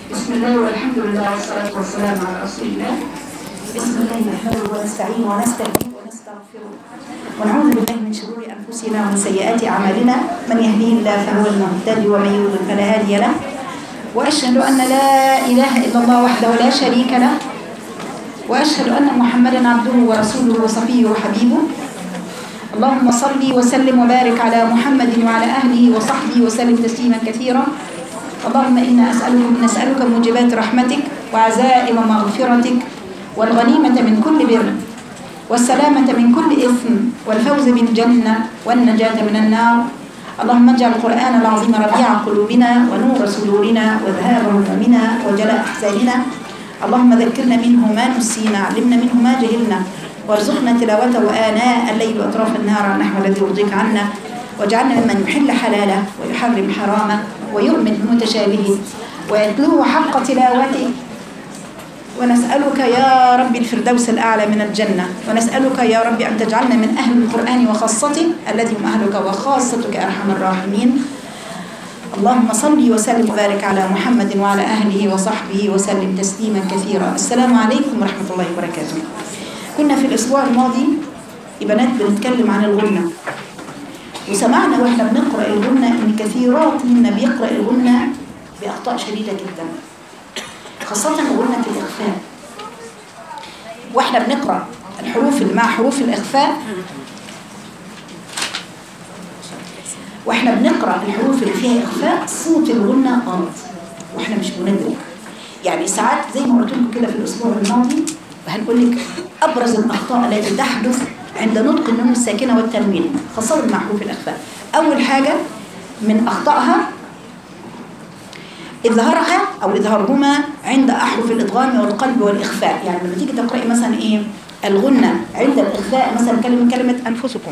بسم الله والحمد لله والصلاة والسلام على رسول الله بسم الله نحمده ونستعين ونستهديه ونستغفره ونعوذ بالله من شرور أنفسنا ومن سيئات أعمالنا من يهديه الله فهو المهتدي ومن يضلل فلا هادي له وأشهد أن لا إله إلا الله وحده لا شريك له وأشهد أن محمدا عبده ورسوله وصفيه وحبيبه اللهم صل وسلم وبارك على محمد وعلى أهله وصحبه وسلم تسليما كثيرا اللهم إنا أسألك نسألك موجبات رحمتك وعزائم مغفرتك والغنيمة من كل بر والسلامة من كل إثم والفوز بالجنة والنجاة من النار اللهم اجعل القرآن العظيم ربيع قلوبنا ونور صدورنا وذهاب همومنا وجلاء أحزاننا اللهم ذكرنا منه ما نسينا علمنا منه ما جهلنا وارزقنا تلاوته آناء الليل وأطراف النهار نحو الذي يرضيك عنا واجعلنا ممن يحل حلاله ويحرم حرامه ويؤمن بمتشابهه ويتلوه حق تلاوته ونسألك يا رب الفردوس الأعلى من الجنة ونسألك يا رب أن تجعلنا من أهل القرآن وخاصته الذي هم أهلك وخاصتك أرحم الراحمين اللهم صل وسلم وبارك على محمد وعلى أهله وصحبه وسلم تسليما كثيرا السلام عليكم ورحمة الله وبركاته كنا في الأسبوع الماضي يا بنات بنتكلم عن الغنة وسمعنا واحنا بنقرأ الغنة إن كثيرات منا بيقرأ الغنة بأخطاء شديدة جدا خاصة غنة الإخفاء واحنا بنقرأ الحروف اللي مع حروف الإخفاء واحنا بنقرأ الحروف اللي فيها إخفاء صوت الغنة غلط واحنا مش بندرك يعني ساعات زي ما قلت لكم كده في الأسبوع الماضي وهنقول لك أبرز الأخطاء التي تحدث عند نطق النون الساكنة والتنوين خاصة مع حروف الإخفاء أول حاجة من أخطائها إظهارها أو إظهارهما عند أحرف الإدغام والقلب والإخفاء يعني لما تيجي تقرأي مثلا إيه الغنة عند الإخفاء مثلا كلمة كلمة أنفسكم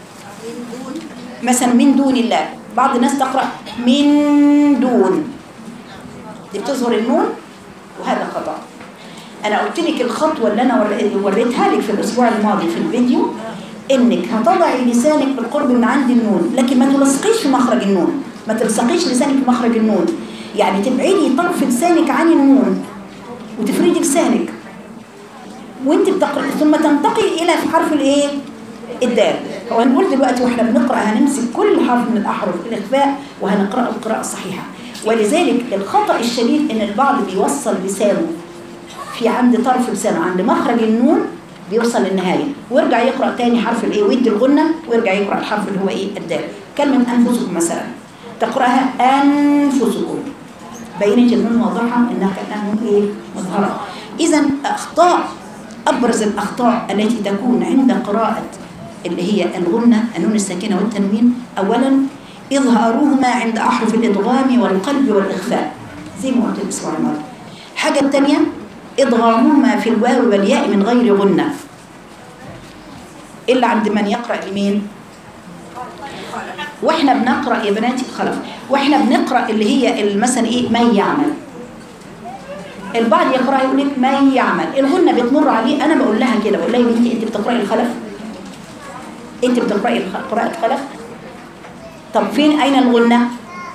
مثلا من دون الله بعض الناس تقرأ من دون دي بتظهر النون وهذا خطأ أنا قلت لك الخطوة اللي أنا وريتها لك في الأسبوع الماضي في الفيديو إنك هتضعي لسانك بالقرب من عند النون لكن ما تلصقيش في مخرج النون ما تلصقيش لسانك في مخرج النون يعني تبعدي طرف لسانك عن النون وتفردي لسانك وانت بتقرأ ثم تنتقي إلى حرف الإيه؟ الدال وهنقول دلوقتي واحنا بنقرأ هنمسك كل حرف من الأحرف الإخفاء وهنقرأه القراءة الصحيحة ولذلك الخطأ الشديد إن البعض بيوصل لسانه في عند طرف لسانه عند مخرج النون بيوصل للنهاية ويرجع يقرأ تاني حرف الايه ويدي الغنة ويرجع يقرأ الحرف اللي هو ايه الدال كلمة أنفسكم مثلا تقرأها أنفسكم بينت النون واضحة إنها كأنها نون ايه مظهرة إذا أخطاء أبرز الأخطاء التي تكون عند قراءة اللي هي الغنة النون الساكنة والتنوين أولا إظهارهما عند أحرف الإدغام والقلب والإخفاء زي ما قلت الأسبوع الماضي الحاجة الثانية إضغامهما في الواو والياء من غير غنة إلا عند من يقرأ لمين واحنا بنقرأ يا بناتي خلف واحنا بنقرأ اللي هي مثلا ايه من يعمل البعض يقرأ يقول لك من يعمل الغنة بتمر عليه انا بقول لها كده بقول لها يا بنتي انت بتقرأي الخلف انت بتقرأي قراءة خلف طب فين اين الغنة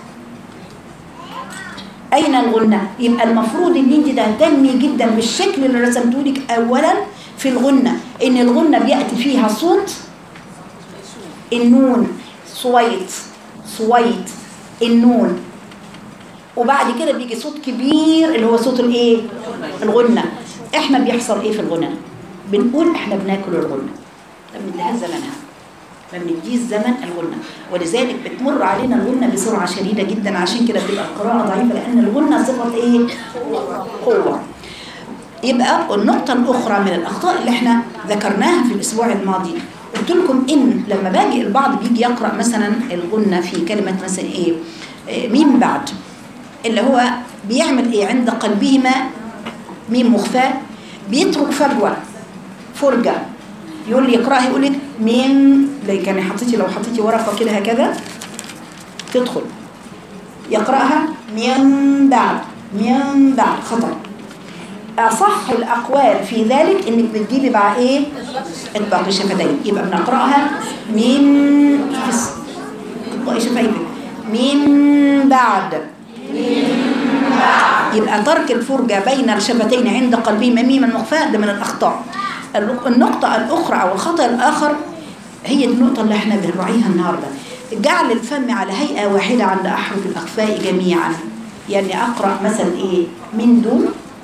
أين الغنة؟ يبقى المفروض إن أنت تهتمي جدا بالشكل اللي رسمته لك أولا في الغنة إن الغنة بيأتي فيها صوت النون صويت صويت النون وبعد كده بيجي صوت كبير اللي هو صوت الايه الغنة احنا بيحصل ايه في الغنى بنقول احنا بناكل الغنة ما بنديهاش زمنها ما بنديش زمن الغنة ولذلك بتمر علينا الغنة بسرعة شديدة جدا عشان كده بتبقى القراءة ضعيفة لأن الغنة صفة ايه قوة يبقى النقطة الأخرى من الأخطاء اللي احنا ذكرناها في الأسبوع الماضي قلت لكم إن لما باجي البعض بيجي يقرأ مثلا الغنة في كلمة مثلا إيه ميم بعد اللي هو بيعمل إيه عند قلبهما ميم مخفاة بيترك فجوة فرجة يقول لي يقرأها يقول لك ميم يعني حطيتي لو حطيتي ورقة كده هكذا تدخل يقرأها من بعد من بعد خطأ أصح الأقوال في ذلك إنك بتجيبي مع إيه؟ إطباق الشفتين يبقى بنقرأها من إطباق شفايفك من بعد من بعد يبقى ترك الفرجة بين الشفتين عند قلبه ميما مخفاة ده من الأخطاء النقطة الأخرى أو الخطأ الآخر هي دي النقطة اللي احنا بنراعيها النهاردة جعل الفم على هيئة واحدة عند أحرف الأخفاء جميعا يعني أقرأ مثلا إيه من دون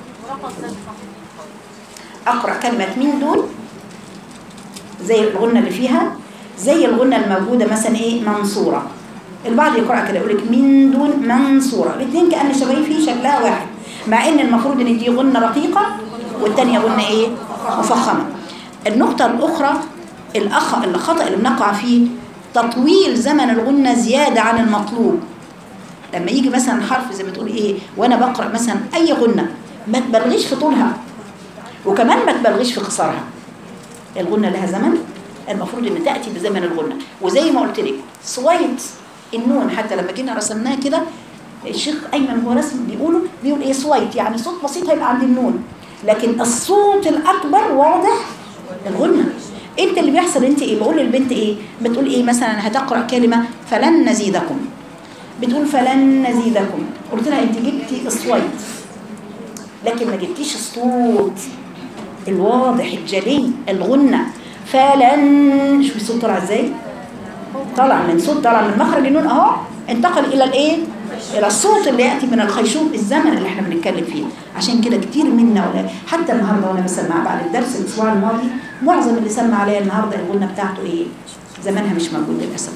أقرأ كلمة من دون زي الغنة اللي فيها زي الغنة الموجودة مثلا إيه منصورة البعض يقرأ كده يقول لك من دون منصورة الاثنين كأن شفايفي شكلها واحد مع إن المفروض إن دي غنة رقيقة والتانية غنة إيه مفخمة النقطة الأخرى الأخ الخطأ اللي بنقع فيه تطويل زمن الغنة زيادة عن المطلوب لما يجي مثلا حرف زي ما تقول ايه وانا بقرا مثلا اي غنه ما تبالغيش في طولها وكمان ما تبالغيش في قصرها الغنه لها زمن المفروض ان تاتي بزمن الغنه وزي ما قلت لك صويت النون حتى لما جينا رسمناها كده الشيخ ايمن هو رسم بيقولوا بيقول ايه صويت يعني صوت بسيط هيبقى عند النون لكن الصوت الاكبر واضح الغنه انت اللي بيحصل انت ايه بقول للبنت ايه بتقول ايه مثلا هتقرا كلمه فلن نزيدكم بتقول فلن نزيدكم قلت لها انت جبتي الصويت لكن ما جبتيش الصوت الواضح الجلي الغنة فلن شوفي الصوت طلع ازاي طلع من صوت طلع من مخرج النون اهو انتقل الى الايه الى الصوت اللي ياتي من الخيشوم الزمن اللي احنا بنتكلم فيه عشان كده كتير منا ولا حتى النهارده وانا بسمع بعد الدرس الاسبوع الماضي معظم اللي سمع عليا النهارده الغنه بتاعته ايه زمانها مش موجود للاسف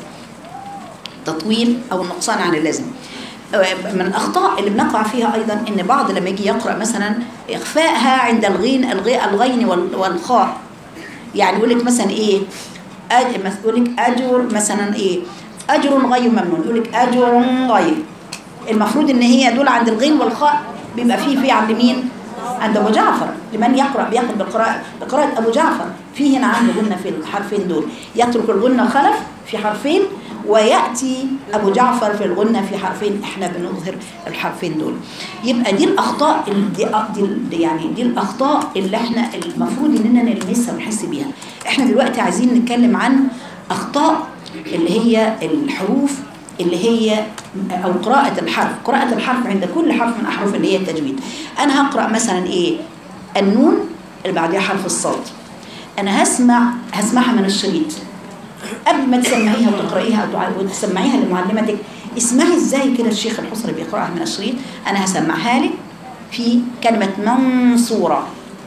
تطويل او النقصان عن اللازم من الاخطاء اللي بنقع فيها ايضا ان بعض لما يجي يقرا مثلا اخفائها عند الغين الغين والخاء يعني يقول لك مثلا ايه يقول لك اجر مثلا ايه اجر غير ممنون يقول لك اجر غير المفروض ان هي دول عند الغين والخاء بيبقى فيه في عند مين عند ابو جعفر لمن يقرا بياخد بالقراءه بقراءه ابو جعفر في هنا عنده غنه في الحرفين دول يترك الغنه خلف في حرفين وياتي ابو جعفر في الغنه في حرفين احنا بنظهر الحرفين دول يبقى دي الاخطاء دي, دي يعني دي الاخطاء اللي احنا المفروض اننا نلمسها ونحس بيها احنا دلوقتي عايزين نتكلم عن اخطاء اللي هي الحروف اللي هي او قراءة الحرف قراءة الحرف عند كل حرف من احرف اللي هي التجويد انا هقرأ مثلا ايه النون اللي بعدها حرف الصاد انا هسمع هسمعها من الشريط قبل ما تسمعيها وتقرأيها وتسمعيها لمعلمتك اسمعي ازاي كده الشيخ الحصري بيقرأها من الشريط انا هسمعها لك في كلمة منصورة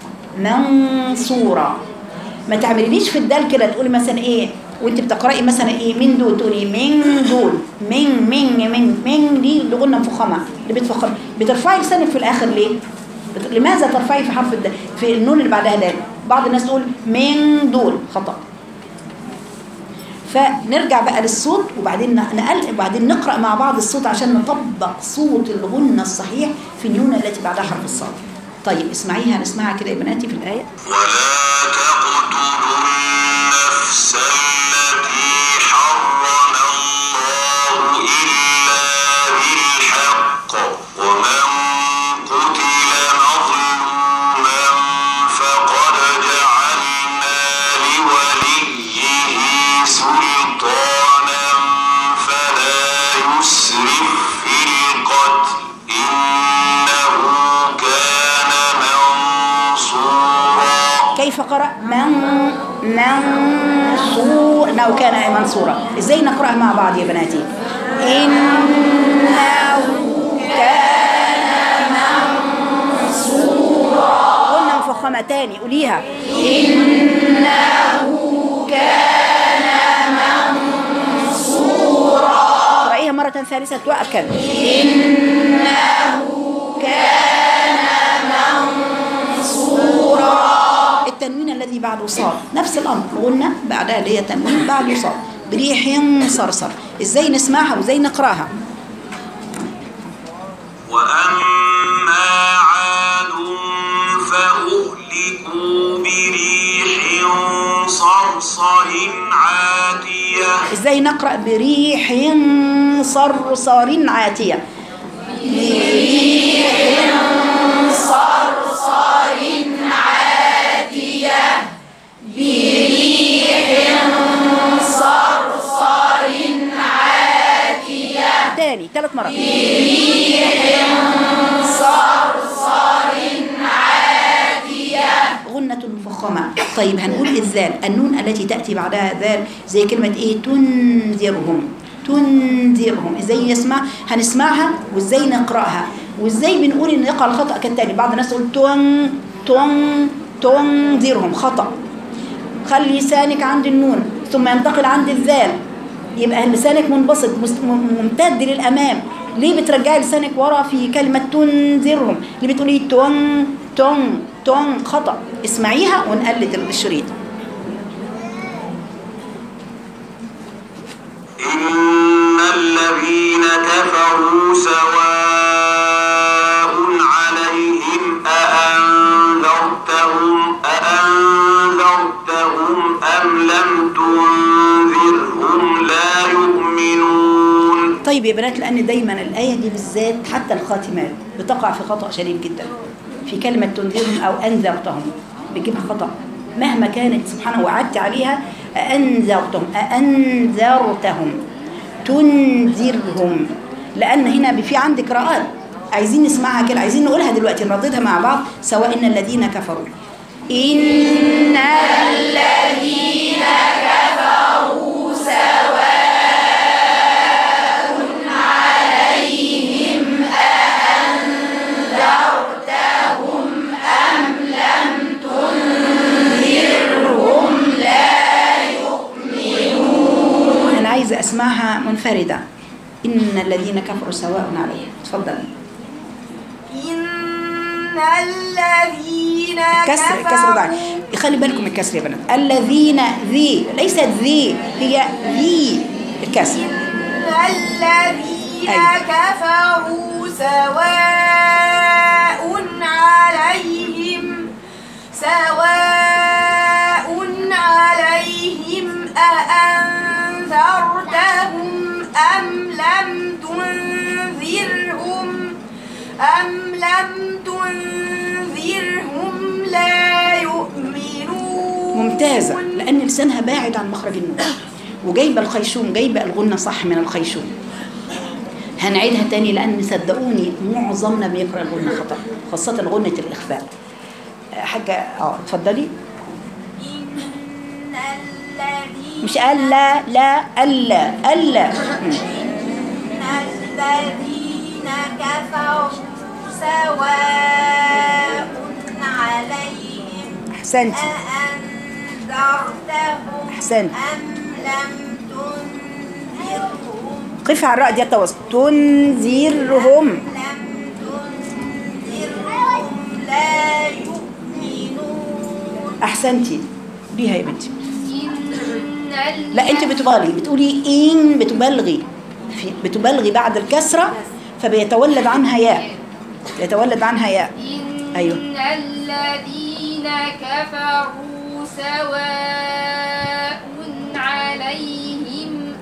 منصورة ما تعمليليش في الدال كده تقولي مثلا ايه وانت بتقراي مثلا ايه من دول تقولي من دول من من من من دي اللي قلنا مفخمه اللي بتفخم بترفعي لسانك في الاخر ليه بت... لماذا ترفعي في حرف الد... في النون اللي بعدها دال بعض الناس تقول من دول خطا فنرجع بقى للصوت وبعدين نقل وبعدين نقرا مع بعض الصوت عشان نطبق صوت الغنه الصحيح في النون التي بعدها حرف الصاد طيب اسمعيها نسمعها كده يا بناتي في الايه ولا تقتلوا النفس التي حرم الله إلا بالحق ومن قتل مظلوما فقد جعلنا لوليه سلطانا فلا يسرف في القتل إنه كان منصورا كيف قرأ من منصور لو كان منصورا ازاي نقرأها مع بعض يا بناتي إنه كان منصورا قلنا مفخمة تاني قوليها إنه كان منصورا قرأيها مرة ثالثة تؤكد إنه كان منصورا التنوين الذي بعده صاد نفس الامر قلنا بعدها اللي هي تنوين بعده صاد بريح صرصر ازاي نسمعها وازاي نقراها وأما عاد فأهلكوا بريح صرصر عاتية ازاي نقرا بريح صرصر عاتيه تاني ثلاث مرات بريح صرصر طيب هنقول الذال النون التي تأتي بعدها ذال زي كلمة ايه تنذرهم تنذرهم ازاي يسمع هنسمعها وازاي نقرأها وازاي بنقول ان يقع الخطأ كالتالي بعض الناس تقول تون تون تنذرهم خطأ خلي لسانك عند النون ثم ينتقل عند الذال يبقى لسانك منبسط مست- م- ممتد للامام ليه بترجعي لسانك ورا في كلمه تنذرهم ليه بتقولي تون تون تون خطا اسمعيها ونقلد الشريط إن الذين كفروا سواء عليهم أأنذرتهم أأنذرتهم أم لم تنذرهم لا يؤمنون طيب يا بنات لان دايما الايه دي بالذات حتى الخاتمات بتقع في خطا شديد جدا في كلمه تنذرهم او انذرتهم بتجيبها خطا مهما كانت سبحانه وعدت عليها أأنذرتهم أأنذرتهم تنذرهم لأن هنا في عندك قراءات عايزين نسمعها كده عايزين نقولها دلوقتي نرددها مع بعض سواء إن الذين كفروا إن الذين كفروا سواء عليهم أأنذرتهم أم لم تنذرهم لا يؤمنون أنا عايزة أسمعها منفردة إن الذين كفروا سواء عليهم تفضل إن الذين كسر كفروا كسر ضعيف خلي بالكم من الكسر يا بنات الذين ذي ليست ذي هي ذي الكسر إن الذين أيوة. كفروا سواء عليهم سواء عليهم أأنذرتهم أم لم تنذرهم أم لم تنذرهم لا يؤمنون ممتازة لأن لسانها باعد عن مخرج النون وجايبة الخيشوم جايبة الغنة صح من الخيشوم هنعيدها تاني لأن صدقوني معظمنا بيقرأ الغنة خطأ خاصة غنة الإخفاء آه، حاجة اه اتفضلي إن الذين مش ألا لا ألا ألا مم. إن الذين كفروا سواء عليهم أحسنتي أأنذرتهم أحسنت. أم لم تنذرهم قفي على الراء دي التوسط تنذرهم لم تنذرهم لا يؤمنون أحسنتي بيها يا بنتي إن لا انت بتبالغي بتقولي ان بتبالغي في بتبالغي بعد الكسره فبيتولد عنها ياء يتولد عنها ياء إن أيوة. الذين كفروا سواء عليهم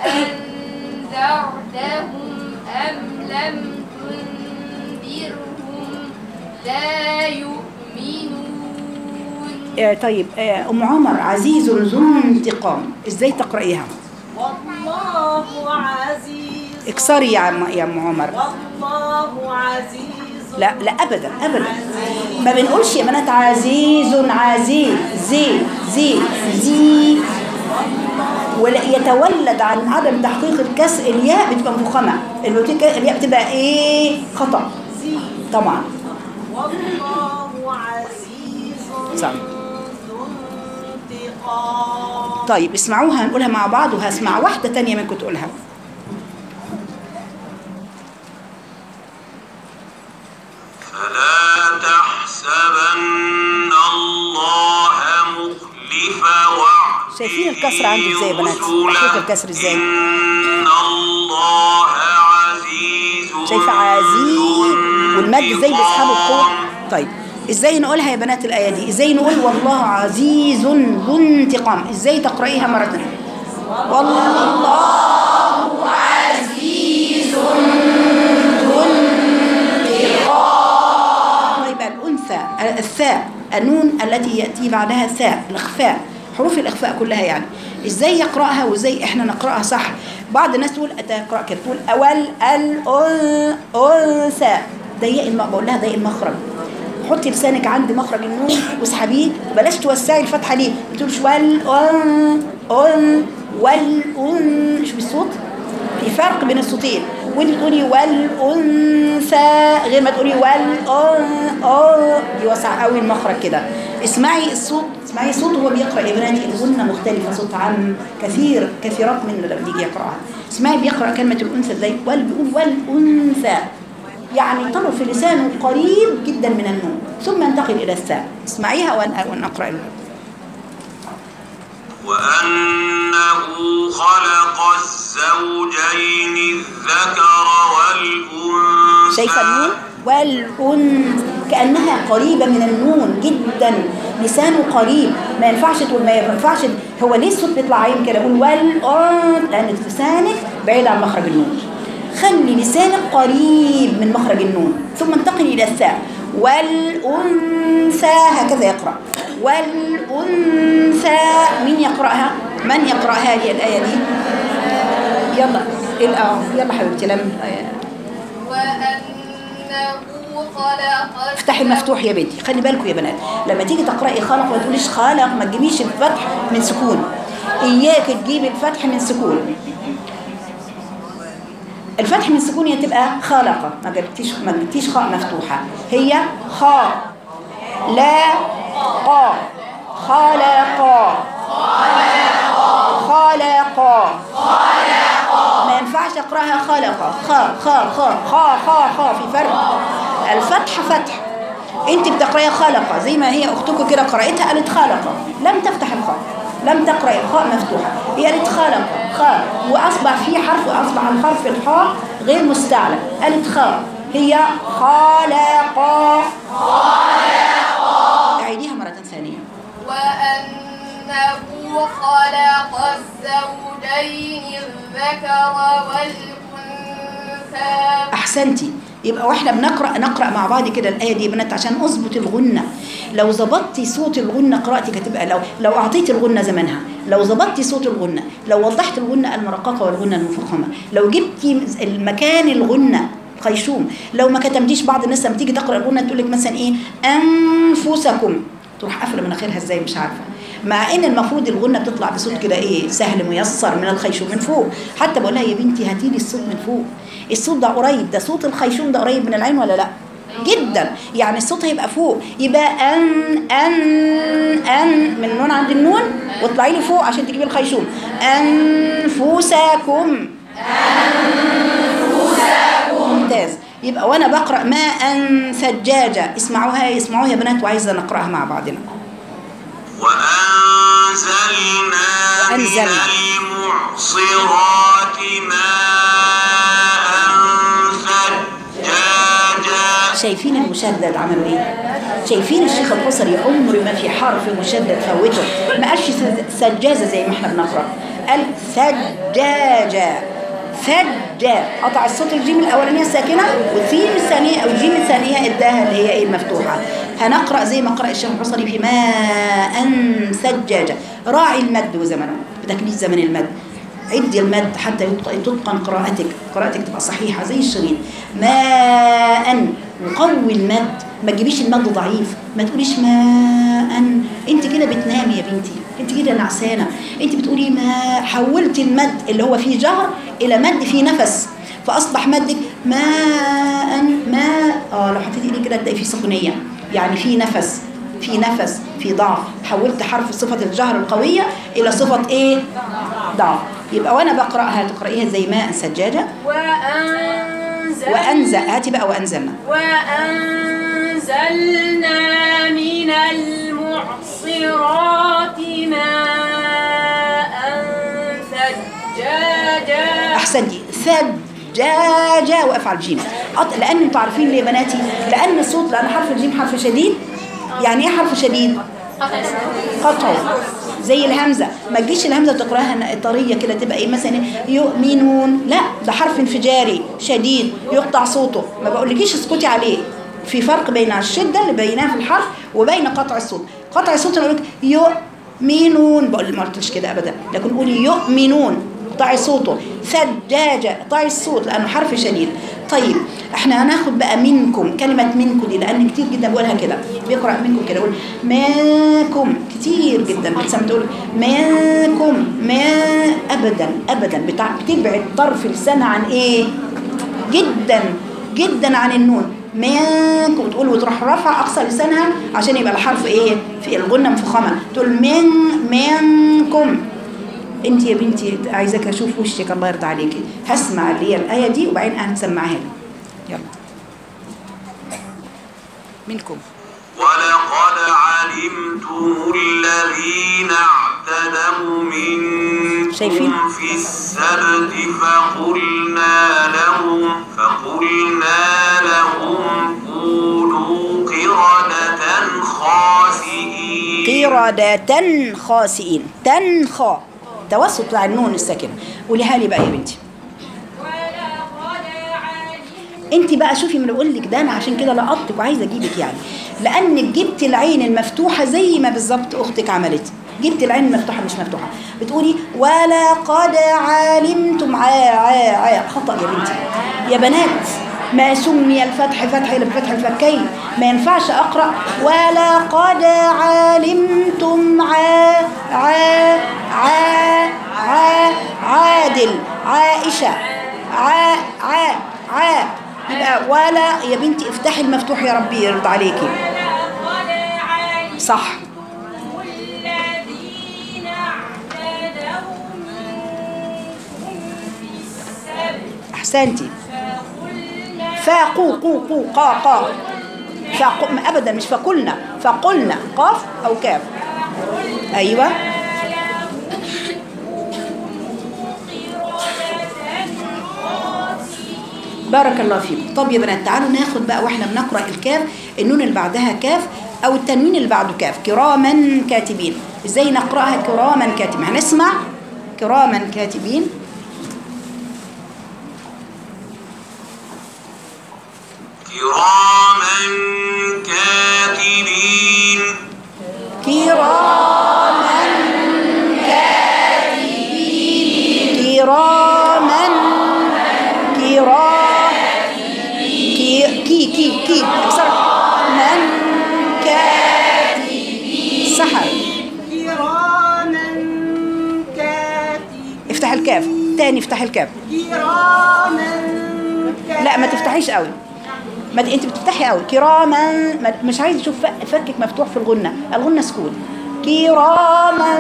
أأنذرتهم أم لم تنذرهم لا يؤمنون آه طيب آه ام عمر عزيز ذو انتقام ازاي تقرايها والله عزيز اكسري يا عم يا ام عمر والله عزيز لا لا ابدا ابدا ما بنقولش يا بنات عزيز عزيز زي زي زي ولا يتولد عن عدم تحقيق الكسر الياء بتبقى مفخمه الوتيك- الياء بتبقى ايه خطا طبعا والله عزيز صح. ذو انتقام طيب اسمعوها هنقولها مع بعض وهسمع واحدة تانية منكم تقولها فلا تحسبن الله مخلف وعده شايفين الكسر عندي ازاي يا بنات؟ رسله. تحقيق الكسر ازاي؟ إن الله عزيز شايفة عزيز والمد ازاي بيسحبوا القوة انتقام. طيب ازاي نقولها يا بنات الآية دي ازاي نقول والله عزيز ذو انتقام ازاي تقرأيها مرة تانية والله عزيز ذو انتقام طيب الأنثى الثاء النون التي يأتي بعدها ثاء الإخفاء حروف الإخفاء كلها يعني ازاي يقرأها وازاي احنا نقرأها صح بعض الناس تقول تقرأ كده تقول أول الأنثى ضيق الم... بقول لها ضيق المخرج وحطي لسانك عند مخرج النون واسحبيه وبلاش توسعي الفتحه ليه ما تقولش وال أن أن وال أن شوفي الصوت في فرق بين الصوتين وانت تقولي والانثى غير ما تقولي وال اه يوسع قوي المخرج كده اسمعي الصوت اسمعي صوت وهو بيقرا يا بناتي الغنه مختلفه صوت عام كثير كثيرات من لما يجي يقراها اسمعي بيقرا كلمه الانثى ازاي وال بيقول والانثى يعني طرف لسانه قريب جدا من النون ثم ينتقل الى الثاء اسمعيها وأن- ونقرا الأولى. وأنه خلق الزوجين الذكر والأنثى شايفه النون والأن كأنها قريبة من النون جدا لسانه قريب ما ينفعش تقول ما ينفعش هو ليه الصوت بيطلع عين كده يقول والأن لأن لسانك بعيد عن مخرج النون خلي لسانك قريب من مخرج النون ثم انتقل إلى الثاء والأنثى هكذا يقرأ والأنثى مين يقرأها؟ من يقرأ هذه الآية دي؟ يلا الآن يلا حبيبتي لم وأنه خلق افتحي المفتوح يا بنتي خلي بالكم يا بنات لما تيجي تقراي خلق ما تقوليش خلق ما تجيبيش الفتح من سكون اياك تجيبي الفتح من سكون الفتح من سكون هي تبقى خلقه ما جبتيش ما جبتيش خاء مفتوحه هي خاء لا قا خلق خلق ما ينفعش اقراها خلق خا خا خا خا خا خا في فرق الفتح فتح انت بتقرايها خلق زي ما هي اختكم كده قرأتها قالت خلق لم تفتح الخاء لم تقرأ الخاء مفتوحة هي قالت خلق خاء وأصبح في حرف أصبح الحرف الخاء غير مستعلى قالت خاء هي خلق أعيديها مرة ثانية وأنه خلق الزوجين الذكر والأنثى احسنتي يبقى واحنا بنقرا نقرا مع بعض كده الايه دي يا بنات عشان اظبط الغنه لو ظبطتي صوت الغنه قراءتك هتبقى لو لو اعطيتي الغنه زمنها لو ظبطتي صوت الغنه لو وضحت الغنه المرققه والغنه المفخمه لو جبتي المكان الغنه خيشوم لو ما كتمتيش بعض الناس لما تيجي تقرا الغنه تقول لك مثلا ايه انفسكم تروح قافله مناخيرها ازاي مش عارفه مع ان المفروض الغنه بتطلع بصوت كده ايه سهل ميسر من الخيشوم من فوق حتى بقول لها يا بنتي هاتي لي الصوت من فوق الصوت ده قريب ده صوت الخيشوم ده قريب من العين ولا لا جدا يعني الصوت هيبقى فوق يبقى ان ان ان من النون عند النون واطلعي لي فوق عشان تجيبي الخيشوم انفسكم ممتاز يبقى وانا بقرا ماء ثجاجه اسمعوها اسمعوها يا بنات وعايزه نقراها مع بعضنا وأنزلنا من وأنزلنا. المعصرات ماء ثجاجا شايفين المشدد عملوا ايه شايفين الشيخ الحصري عمر ما في حرف مشدد فوته ما قالش س- سجازه زي ما احنا بنقرا قال ثجاجه ثجا قطع الصوت الجيم الاولانيه الساكنه والثيم الثانيه او الجيم الثانيه اداها اللي هي ايه المفتوحه هنقرا زي ما قرا الشيخ الحصري في ماء ثجاجه راعي المد وزمنه بتكليف زمن المد عدي المد حتى يتق- تتقن قراءتك قراءتك تبقى صحيحة زي الشريط ماء وقوي المد ما تجيبيش المد ضعيف ما تقوليش ماء انت كده بتنامي يا بنتي انت كده نعسانة انت بتقولي ما حولت المد اللي هو فيه جهر الى مد فيه نفس فاصبح مدك ماء ماء اه لو حطيتي ايدك كده تلاقي فيه سخونية يعني فيه نفس في نفس في ضعف حولت حرف صفة الجهر القوية إلى صفة إيه؟ ضعف يبقى وأنا بقرأها تقرأيها زي ماء سجاجة وأنزل وأنزل هاتي بقى وأنزلنا وأنزلنا من المعصرات ماء ثجاجا أحسنتي ثجاجة وأفعل جيم أط- لأن أنتوا عارفين ليه يا بناتي؟ لأن الصوت لأن حرف الجيم حرف شديد يعني إيه حرف شديد؟ قطعه زي الهمزه ما تجيش الهمزه تقراها طريه كده تبقى ايه مثلا يؤمنون لا ده حرف انفجاري شديد يقطع صوته ما بقولكيش اسكتي عليه في فرق بين الشده اللي بينها في الحرف وبين قطع الصوت قطع الصوت انا اقول لك يؤمنون بقول ما قلتش كده ابدا لكن قولي يؤمنون اقطعي صوته ثجاجه اقطعي الصوت لانه حرف شديد طيب احنا هناخد بقى منكم كلمة منكم دي لأن كتير جدا بقولها كده بيقرأ منكم كده يقول منكم كتير جدا بتسمع تقول منكم ما أبدا أبدا بتاع بتبعد طرف لسانها عن إيه جدا جدا عن النون منكم تقول وتروح رافعه اقصى لسانها عشان يبقى الحرف ايه في الغنه مفخمه تقول من منكم انت يا بنتي عايزاك اشوف وشك الله يرضى عليكي هسمع اللي هي الايه دي وبعدين هنسمعها لك يلا منكم ولقد علمتم الذين اعتدوا منكم شايفين؟ في السبت فقلنا لهم فقلنا لهم كونوا قردة خاسئين قردة خاسئين تنخا توسط بتاع النون الساكنه قوليها لي بقى يا بنتي انت بقى شوفي ما بقول لك ده انا عشان كده لقطتك وعايزه اجيبك يعني لانك جبت العين المفتوحه زي ما بالظبط اختك عملت جبت العين المفتوحه مش مفتوحه بتقولي ولقد علمتم عا عا عا خطا يا بنتي يا بنات ما سمي الفتح فتح الا بفتح الفكين ما ينفعش اقرا ولقد علمتم عا عا عا عا عادل عائشه عا عا عا يبقى ولا يا بنتي افتحي المفتوح يا ربي يرضى عليكي صح الذين اعتدوا منكم في السبت احسنتي فقلنا فاقو قو قو قا قا فاقو ابدا مش فقلنا فقلنا قاف او كاف ايوه بارك الله فيكم طب يا بنات تعالوا ناخد بقى واحنا بنقرا الكاف النون اللي بعدها كاف او التنوين اللي بعده كاف كراما كاتبين ازاي نقراها كراما كاتبين هنسمع كراما كاتبين كراما كاتبين كراما كاتبين كراما كرا كي كي كي كي اكسر من كاتبين سحر كراما كاتبين افتح الكاف تاني افتح الكاف كراما لا ما تفتحيش قوي ما دي انت بتفتحي قوي كراما ما مش عايز اشوف ف- فكك مفتوح في الغنه الغنه سكون كراما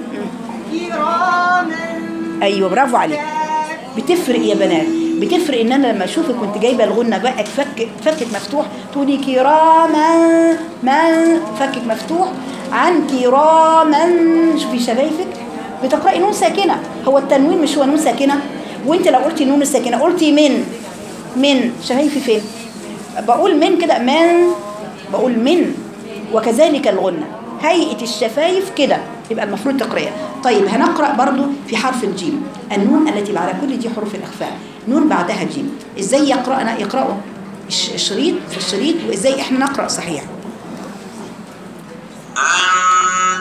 كراما ايوه برافو عليك بتفرق يا بنات بتفرق ان انا لما اشوفك وانت جايبه الغنه بقى فك فكك مفتوح تقولي كراما من فكك مفتوح عن كراما شوفي شفايفك بتقراي نون ساكنه هو التنوين مش هو نون ساكنه وانت لو قلتي نون الساكنه قلتي من من شفايفي فين بقول من كده من بقول من وكذلك الغنة هيئة الشفايف كده يبقى المفروض تقرأها طيب هنقرأ برضو في حرف الجيم النون التي على كل دي حروف الإخفاء نون بعدها جيم إزاي يقرأنا يقرأوا الش- الشريط في الشريط وإزاي إحنا نقرأ صحيح أن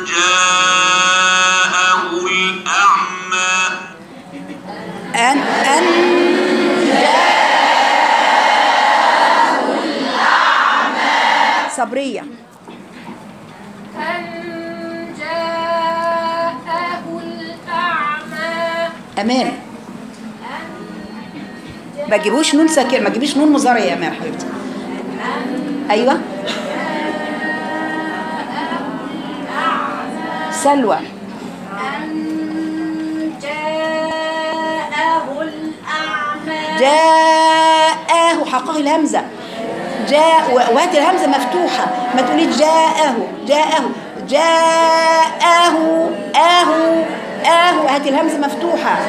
جاءه الأعمى أن أن صبرية أن جاءه الأعمى أمان ما تجيبوش نون ساكن ما تجيبيش نون مضارع يا أمان حبيبتي أيوه سلوى أن جاءه الأعمى جاءه حققي الهمزة جاء و- وهات الهمزة مفتوحة ما تقولي جاءه جاءه جاءه آه آه هات الهمزة مفتوحة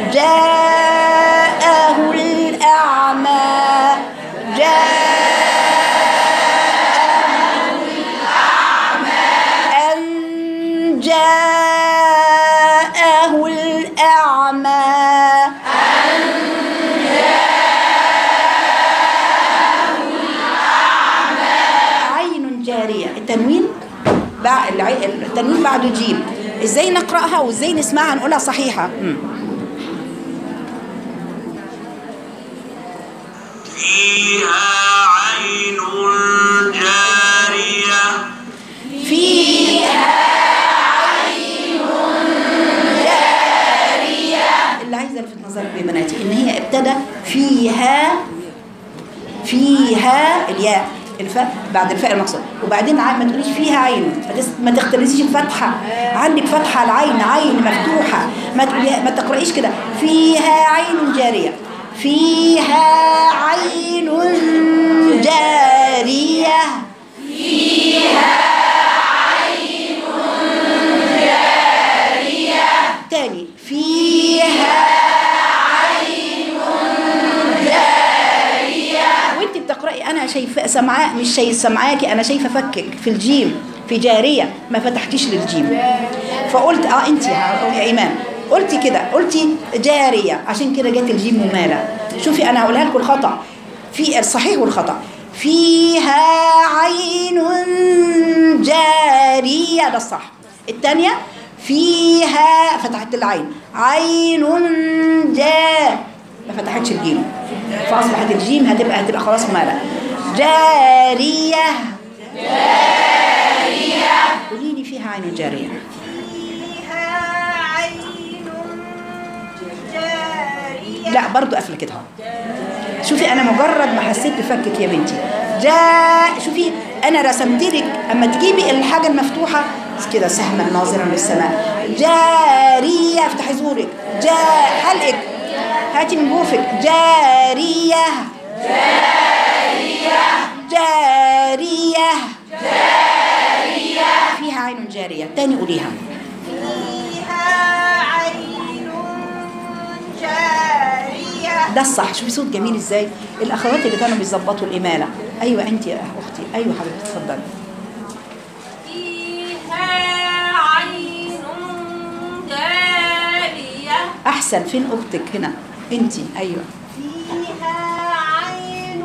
جاءه الأعمى جاءه الأعمى أن جاءه الأعمى عين جارية التنوين بع... الع- التنوين بعده جيم ازاي نقرأها وازاي نسمعها نقولها صحيحة مم. فيها عين جارية فيها عين جارية اللي عايزة الفت نظرك يا بناتي ان هي ابتدى فيها فيها الياء الفاء بعد الفاء المقصود وبعدين ع- ما تقوليش فيها عين ما تس- ما تختلسيش الفتحة عندك فتحة العين عين مفتوحة ما تقولي ما تقرأيش كده فيها عين جارية فيها عين جارية تاني فيها عين جارية وانت بتقرأي انا شايفة سمعاء مش شايف سمعاكي انا شايفة فكك في الجيم في جارية ما فتحتيش للجيم فقلت اه انت يا ايمان قلتي كده قلتي جارية عشان كده جت الجيم ممالة شوفي انا هقولها لكم الخطأ في الصحيح والخطأ فيها عين جارية ده الصح الثانية فيها فتحت العين عين جا ما فتحتش الجيم فأصبحت الجيم هتبقى هتبقى خلاص مالة جارية جارية قولي لي فيها عين جارية فيها عين جارية لا برضو قافله كده اهو شوفي انا مجرد ما حسيت بفكك يا بنتي جاء شوفي انا رسمت لك اما تجيبي الحاجه المفتوحه كده سهما ناظرا للسماء جاريه افتحي زورك جاء حلقك هاتي من جوفك جاريه جاريه جاريه فيها عين جاريه تاني قوليها فيها عين جارية ده الصح شوفي صوت جميل ازاي الاخوات اللي كانوا بيظبطوا الاماله ايوه انت يا اختي ايوه حبيبتي اتفضلي فيها عين جارية احسن فين اختك هنا انت ايوه فيها عين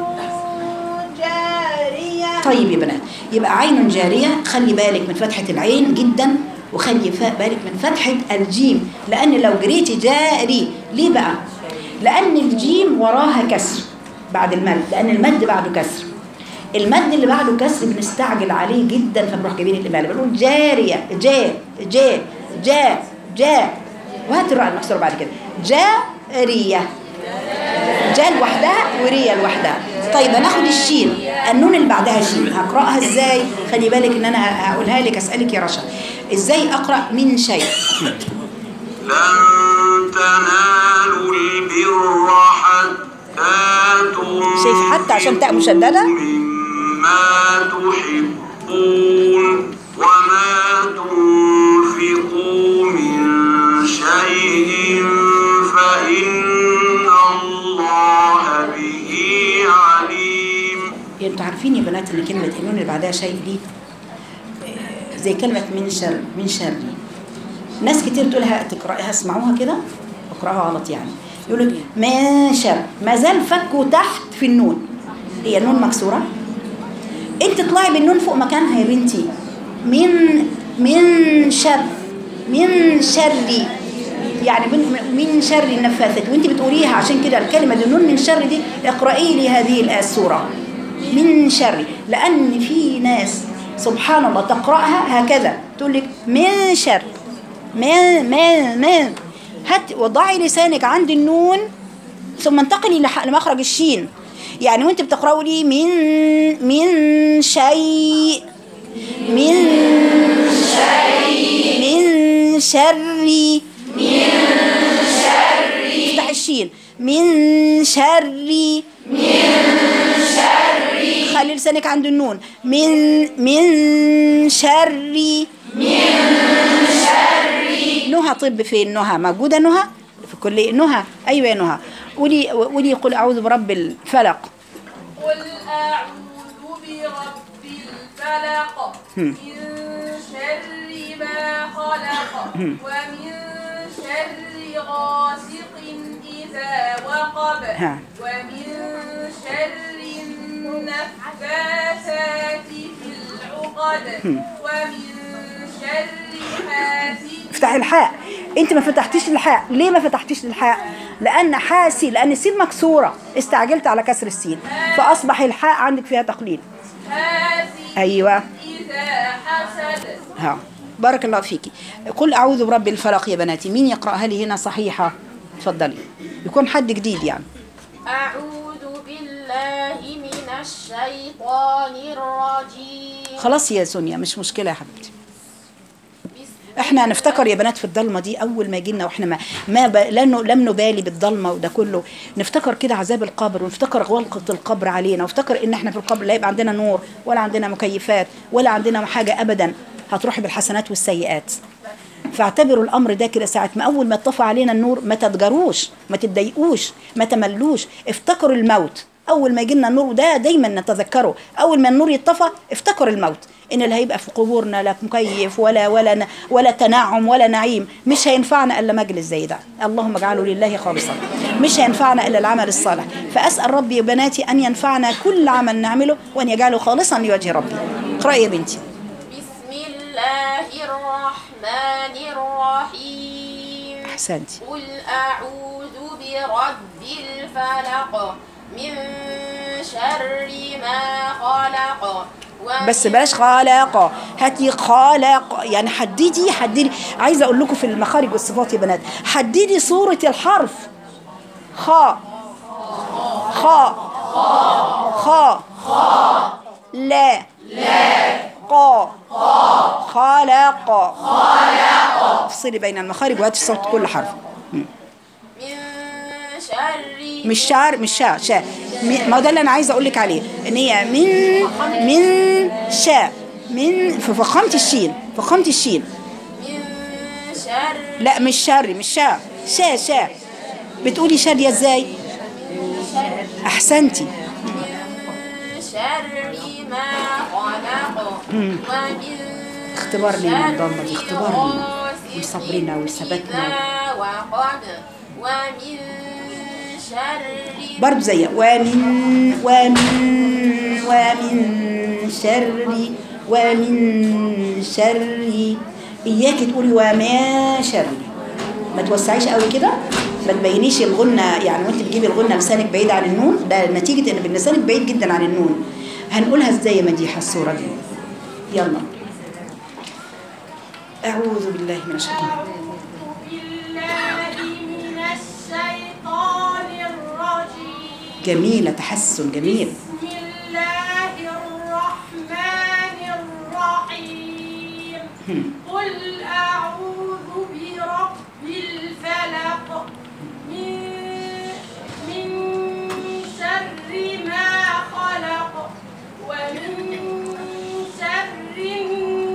جارية طيب يا بنات يبقى عين جاريه خلي بالك من فتحه العين جدا وخلي فا- بالك من فتحه الجيم لان لو جريتي جاري ليه بقى لان الجيم وراها كسر بعد المد لان المد بعده كسر المد اللي بعده كسر بنستعجل عليه جدا فبنروح جايبين الاماله بنقول جاريه جا جا جا جا وهات الراء المكسوره بعد كده جاريه جا لوحدها وريا لوحدها طيب هناخد الشين النون اللي بعدها شين هقراها ازاي خلي بالك ان انا هقولها لك اسالك يا رشا ازاي اقرا من شيء لن تنالوا البر حتى تنفقوا شايف حتى عشان تاء مشددة؟ مما تحبون وما تنفقوا من شيء فإن الله به عليم يعني انتوا عارفين يا بنات ان كلمه النون اللي بعدها شيء دي آه، زي كلمه من شر من شر ناس كتير تقولها تقراها اسمعوها كده اقراها غلط يعني يقول لك من شر ما زال فكه تحت في النون هي النون مكسوره انت تطلعي بالنون فوق مكانها يا بنتي من من شر من شر يعني من, من شر النفاثات وانت بتقوليها عشان كده الكلمه دي النون من شر دي اقراي لي هذه الآية السوره من شر لان في ناس سبحان الله تقراها هكذا تقول لك من شر من من من هات وضعي لسانك عند النون ثم انتقلي لح- لمخرج الشين يعني وانت بتقراوا لي من من شيء من شيء من شر من شر افتح الشين من شر من شر خلي لسانك عند النون من من شر نهى طب فين نهى موجودة نهى في كل نهى أيوة يا نهى قولي قولي قل أعوذ برب الفلق قل أعوذ برب الفلق من شر ما خلق ومن شر غاسق إذا وقب ها. ومن شر النفاثات في العقد ومن شر حاسد افتحي الحاء انت ما فتحتيش الحاء ليه ما فتحتيش الحاء لان حاسي لان السين مكسوره استعجلت على كسر السين فاصبح الحاء عندك فيها تقليل حاسد ايوه إذا حسد ها بارك الله فيكي قل اعوذ برب الفلق يا بناتي مين يقراها لي هنا صحيحه اتفضلي يكون حد جديد يعني أعوذ بالله من الشيطان الرجيم خلاص يا سونيا مش مشكله يا حبيبتي احنا نفتكر يا بنات في الضلمه دي اول ما يجينا واحنا ما, ما ب... لانه لم نبالي بالضلمه وده كله نفتكر كده عذاب القبر ونفتكر غلقه القبر علينا ونفتكر ان احنا في القبر لا يبقى عندنا نور ولا عندنا مكيفات ولا عندنا حاجه ابدا هتروح بالحسنات والسيئات فاعتبروا الامر ده كده ساعه ما اول ما اتطفى علينا النور ما تتجروش ما تتضايقوش ما تملوش افتكروا الموت اول ما يجينا النور وده دايما نتذكره اول ما النور يطفى افتكروا الموت ان اللي هيبقى في قبورنا لا مكيف ولا ولا ن- ولا تنعم ولا نعيم مش هينفعنا الا مجلس زي ده اللهم اجعله لله خالصا مش هينفعنا الا العمل الصالح فاسال ربي يا بناتي ان ينفعنا كل عمل نعمله وان يجعله خالصا لوجه ربي اقراي يا بنتي بسم الله الرحمن الرحيم احسنتي قل أعوذ برب الفلق من شر ما خلق ومن بس بلاش خالق هاتي خالق يعني حددي حددي عايزه اقول لكم في المخارج والصفات يا بنات حددي صوره الحرف خاء خاء خاء لا قا خالق افصلي بين المخارج وهاتي صوت كل حرف من شر مش شعر مش شاء شاء م- ما هو ده اللي انا عايزه اقول لك عليه ان هي من من شاء من في فخامه الشين فخامه الشين من شر لا مش شر مش شاء شاء شاء بتقولي شاريه ازاي احسنتي من شر ما خلق ومن اختبار لينا الضلمة دي، شر اختبار لينا. غاسق وصبرنا وثباتنا. إذا وقب ومن شر برضه زي ومن ومن ومن شر ومن شر اياكي تقولي وما شر ما توسعيش قوي كده ما تبينيش الغنة يعني وانت بتجيبي الغنة لسانك بعيد عن النون ده نتيجة ان لسانك بعيد جدا عن النون هنقولها ازاي يا مديحة الصورة دي يلا أعوذ بالله من الشيطان بالله من الشيطان الرجيم جميلة تحسن جميل بسم الله الرحمن الرحيم هم. قل أعوذ برب الفلق من من شر ما خلق ومن شر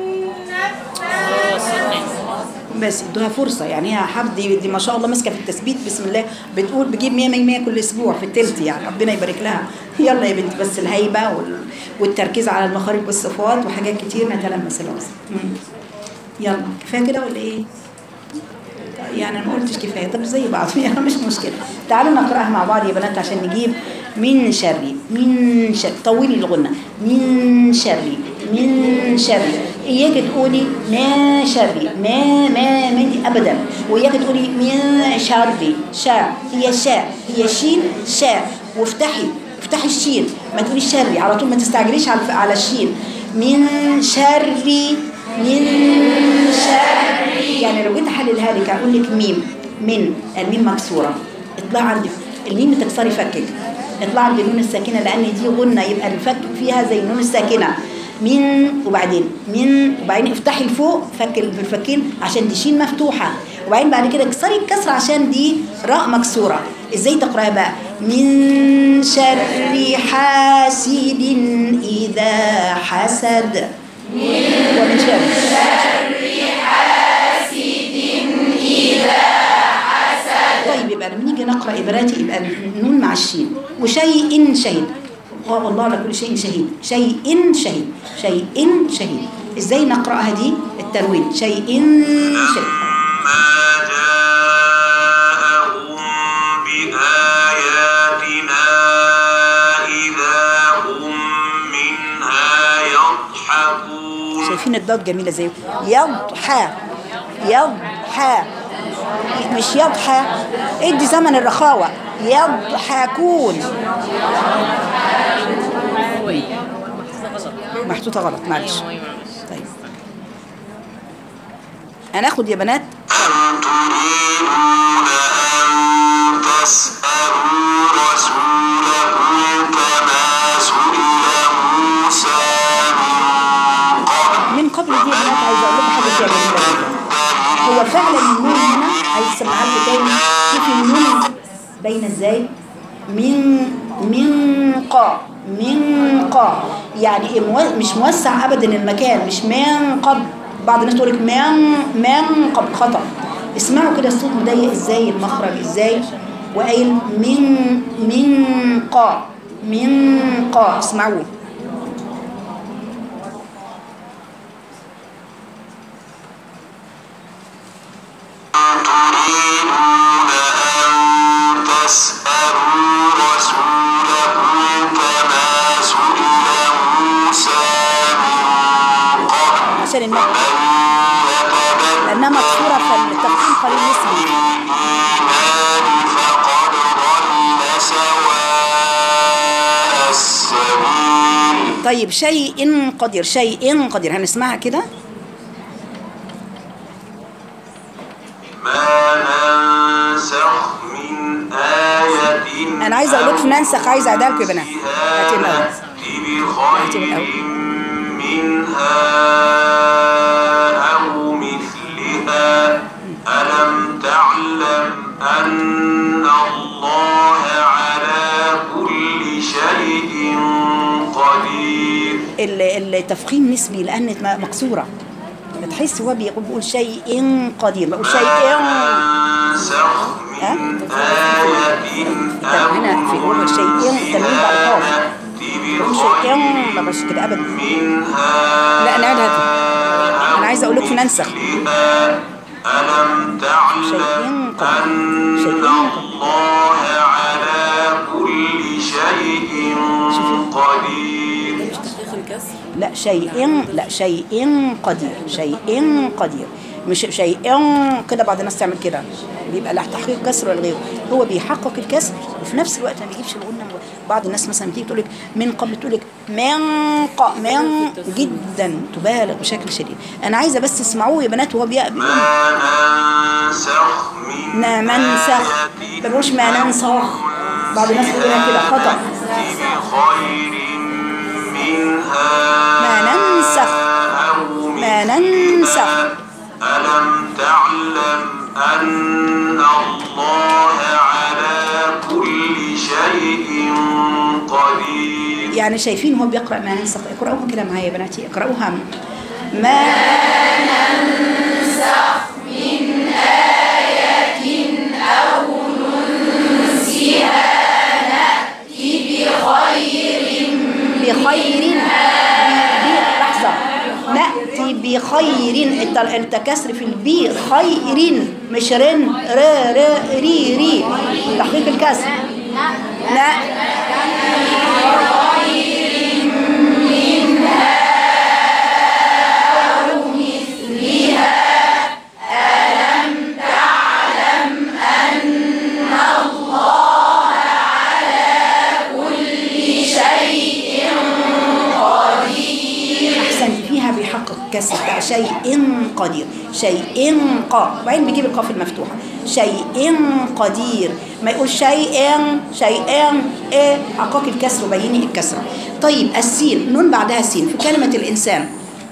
النفاثات بس ادوها فرصه يعني هي حد دي, دي ما شاء الله ماسكه في التثبيت بسم الله بتقول بجيب 100 100 100 كل اسبوع في التلت يعني ربنا يبارك لها يلا يا بنتي بس الهيبه وال... والتركيز على المخارج والصفات وحاجات كتير نتلمس الوصف مم. يلا كفايه كده ولا ايه؟ يعني انا ما قلتش كفايه طب زي بعض يعني مش مشكله تعالوا نقراها مع بعض يا بنات عشان نجيب من شر من شر طولي الغنه من شر من شر اياك تقولي ما شر ما ما ما دي ابدا واياك تقولي من شر شاء هي شاء هي شين شاء وافتحي افتحي الشين ما تقوليش شري على طول ما تستعجليش على على الشين من شر من شر يعني لو جيت احللها لك اقول لك ميم من الميم مكسوره اطلع عندي الميم تكسري فكك اطلع عند النون الساكنه لان دي غنه يبقى الفك فيها زي النون الساكنه من وبعدين من وبعدين افتحي لفوق فك الفكين عشان دي شين مفتوحه وبعدين بعد كده اكسري الكسره عشان دي راء مكسوره ازاي تقراها بقى من شر حاسد اذا حسد ومن شر طيب يبقى لما نيجي نقرا عباراتي يبقى النون مع الشين وشيء شهيد آه والله على كل شيء شهيد شيء شهيد شيء شهيد ازاي نقراها دي التنوين شيء شهيد ما جاءهم بآياتنا إذا هم منها يضحكون شايفين الضاد جميله ازاي يضحى يضحى مش يضحى ادي زمن الرخاوة يضحكون محطوطة غلط معلش طيب هناخد يا بنات أم تريدون أن تسألوا رسولكم كما سئل موسى من قبل من قبل دي يا بنات عايزة اقول لكم حاجة جميلة جدا هو فعلا النون هنا عايز اسمعها لكم تاني شوفي النون باينة ازاي من من قا من قا يعني إيه مو- مش موسع ابدا المكان مش من قبل بعض الناس تقول لك من من قبل خطأ اسمعوا كده الصوت مضيق ازاي المخرج ازاي وقايل من من قا من قا اسمعوه تريدون أن تسألوا رسولكم كما سئل موسى من قبل عشان النبي يتبدل لانها مكسوره فالتفخيم قليل نسبي الإيمان فقد ضل سواء السبيل طيب شيء قدير شيء قدير هنسمعها كده ما ننسخ من آية انا عايزه اقول لكم ننسخ عايزه اعدها لكم يا بنات هاتي من الاول نأتي بخير منها أو مثلها ألم تعلم أن الله على كل شيء قدير ال- التفخيم نسبي لان م- مكسوره بتحس هو بيقول بيقول شيء قدير بقول شيء ننسخ من آية أو هنا في هو شيء تنوين بعد القاف نأتي بقول شيء بخير ما بس كده ابدا منها لا نعيدها دي انا عايزه اقول لكم ننسخ مثلها ألم تعلم شيء قدير. أن شيء قدير. الله على كل شيء قدير لا شيء لا شيء قدير شيء قدير مش شيء كده بعض الناس تعمل كده بيبقى لا تحقيق كسر ولا غيره هو بيحقق الكسر وفي نفس الوقت ما بيجيبش الغنه بعض الناس مثلا بتيجي تقول لك من قبل تقول لك من ق من جدا تبالغ بشكل شديد انا عايزه بس تسمعوه يا بنات وهو بيقول ما ننسخ من ما منسخ ما آية بيقولش ما ننسخ بعض الناس بيقولها كده خطأ نأتي بخير منها ما ننسخ أو ما ننسخ ألم تعلم أن الله على كل شيء قدير يعني شايفين هو بيقرأ ما ننسخ اقرأوها كده معايا يا بناتي اقرأوها ما بخير ب- لحظة نأتي بخير الت- التكسر في البي خير مش رن ر ر ري ري تحقيق الكسر لا احسنت فيها بيحقق كسر بتاع شيء قدير شيء ق وبعدين بيجيب القاف المفتوحه شيء قدير ما يقول شيء شيء ايه حقق الكسر وبيني الكسر طيب السين نون بعدها سين في كلمه الانسان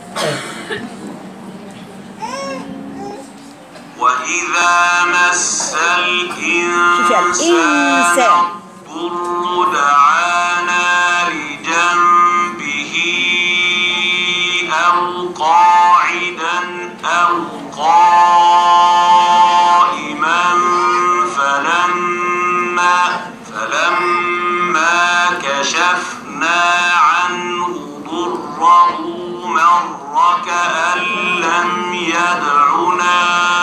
وإذا مس الإنسان. الإنسان الضر دعانا لجنبه أو قاعدا أو قائما فلما فلما كشفنا عنه ضره مر كأن لم يدعنا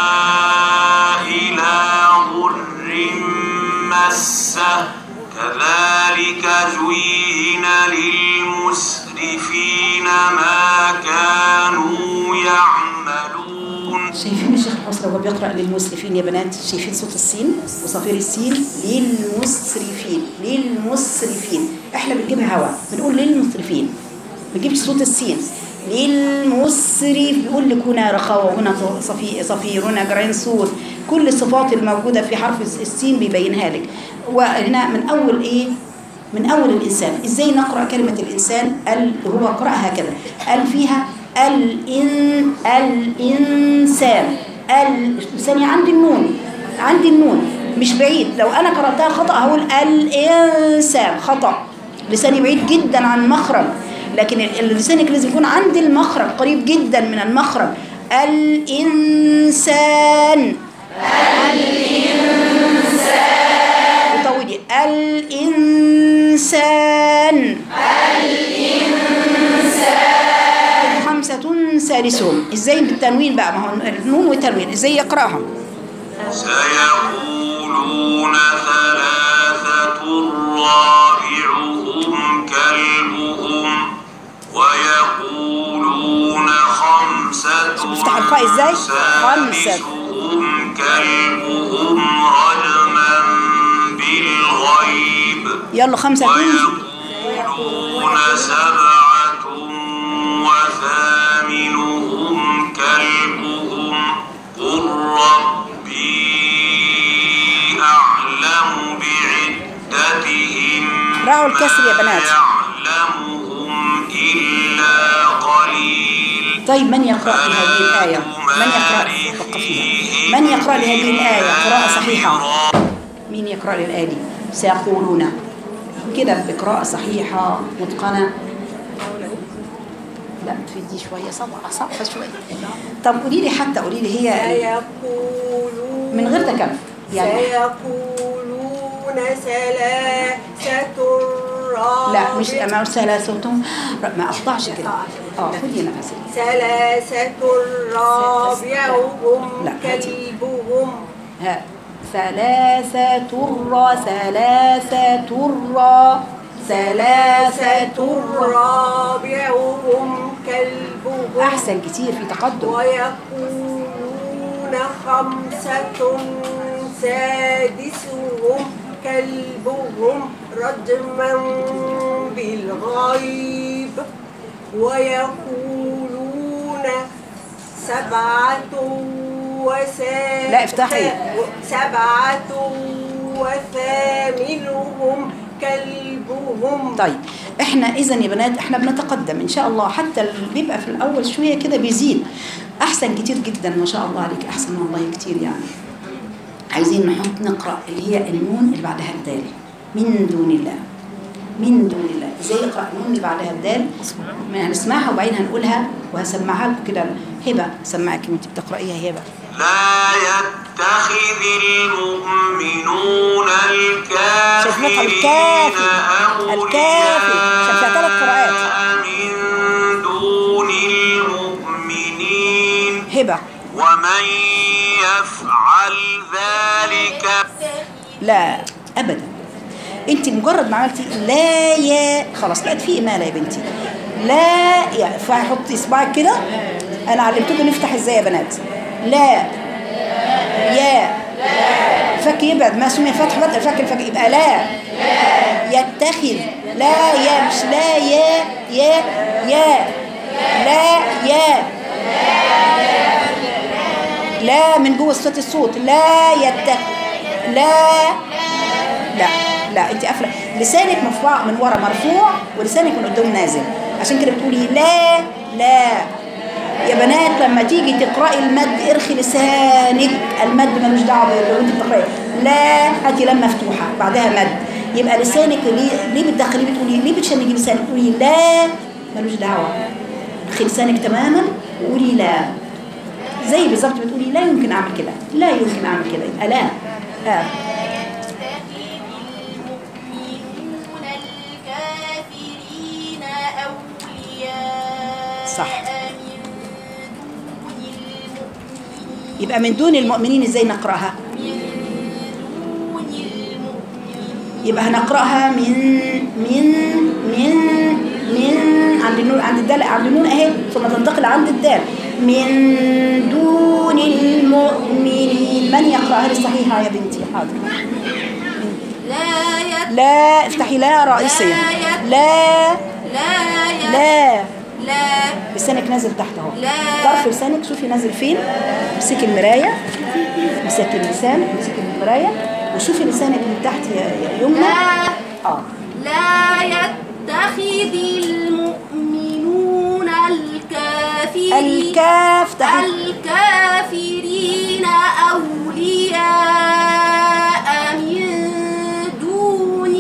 إلى ضر مسه كذلك زين للمسرفين ما كانوا يعملون شايفين الشيخ الحسن اصل هو بيقرا للمسرفين يا بنات شايفين صوت السين وصفير السين للمسرفين للمسرفين احنا بنجيبها هوا بنقول للمسرفين ما بنجيبش صوت السين للمسرف بيقول لك هنا رخاوه وهنا صفي صفير هنا جرين صوت كل الصفات الموجوده في حرف السين بيبينها لك وهنا من اول ايه من أول الإنسان إزاي نقرأ كلمة الإنسان ال هو قرأها هكذا ال فيها الإن الإنسان الإنسان عندي النون عندي النون مش بعيد لو أنا قرأتها خطأ هقول الإنسان خطأ لساني بعيد جدا عن المخرج لكن ال- لسانك لازم يكون عند المخرج قريب جدا من المخرج الإنسان وطولي الإنسان الإنسان خمسة ثالثهم ازاي بالتنوين بقى ما هو النون والتنوين ازاي يقرأهم سيقولون ثلاثة رابعهم كلبهم ويقولون خمسة افتح الخاء ازاي؟ خمسة. سادسهم كلبهم رجما بالغيب يلا خمسة ويقولون سبعة وثامنهم كلبهم قل ربي أعلم بعدتهم راعوا الكسر يا ما بنات. يعلمهم إلا قليل طيب من يقرأ لي هذه الآية من يقرأ وقفنا من يقرأ لي هذه الآية قراءة صحيحة مين يقرأ لي الآية دي سيقولون كده بقراءة صحيحة متقنة لا في دي شوية صعبة صعبة شوية طب قولي لي حتى قولي لي هي سيقولون من غير تكلف يعني سيقولون ثلاثة رابع لا مش ما ثلاثة ما أقطعش كده اه خدي نفسك ثلاثة رابعهم لا، هاتي. كلبهم ها ثلاثة را ثلاثة را ثلاثة را رابعهم كلبهم أحسن كتير في تقدم ويقولون خمسة سادسهم كلبهم رجما بالغيب ويقولون سبعة وثامنهم لا، افتحي. سبعة وثامنهم كلبهم طيب احنا اذا يا بنات احنا بنتقدم ان شاء الله حتى اللي بيبقى في الاول شويه كده بيزيد احسن كتير جدا ما شاء الله عليك احسن والله كتير يعني عايزين نحط نقرا اللي هي النون اللي بعدها الدال من دون الله من دون الله ازاي يقرا النون اللي بعدها الدال ما هنسمعها وبعدين هنقولها وهسمعها لكم كده هبه سمعك وانت بتقرايها هبه لا يتخذ المؤمنون شوف مقهى الكافرين الكافي. الكافي. عشان فيها ثلاث قراءات. أولياء من دون المؤمنين هبه ومن يفعل ذلك لا ابدا انت مجرد ما عملتي لا يا خلاص بقت في اماله يا بنتي لا يا فحطي اصبعك كده انا علمتكم نفتح ازاي يا بنات لا يا فك يبعد ما سمي فتح فتح فك الفك يبقى لا يتخذ لا يا مش لا يا يا يا لا يا لا من جوه صوت الصوت لا يتخذ لا لا لا انت قافله لسانك مرفوع من ورا مرفوع ولسانك من قدام نازل عشان كده بتقولي لا لا يا بنات لما تيجي تقراي المد ارخي لسانك المد ملوش دعوه لو انت بتقراي لا هاتي لام مفتوحه بعدها مد يبقى لسانك ليه ليه بتدخليه بتقولي ليه بتشنجي لسانك تقولي لا ملوش دعوه ارخي لسانك تماما وقولي لا زي بالظبط بتقولي لا يمكن اعمل كده لا يمكن اعمل كده يبقى لا آه. المؤمنون الكافرين أولياء صح. من دون المؤمنين يبقى من دون المؤمنين ازاي نقراها من دون المؤمنين يبقى هنقراها من من من من عند النون عند الدال عند النون اهي ثم تنتقل عند الدال من دون المؤمنين من يقرأها لي صحيحة يا بنتي حاضر لا يت لا افتحي لا رئيسية لا لا يت لا لا لسانك نازل تحت اهو لا. طرف لسانك شوفي نازل فين امسكي المرايه امسكي اللسان امسكي المرايه وشوفي لسانك من تحت يا يا يمنى لا اه لا يتخذ المؤمنون الكافرين الكاف تحت الكافرين أولياء من دون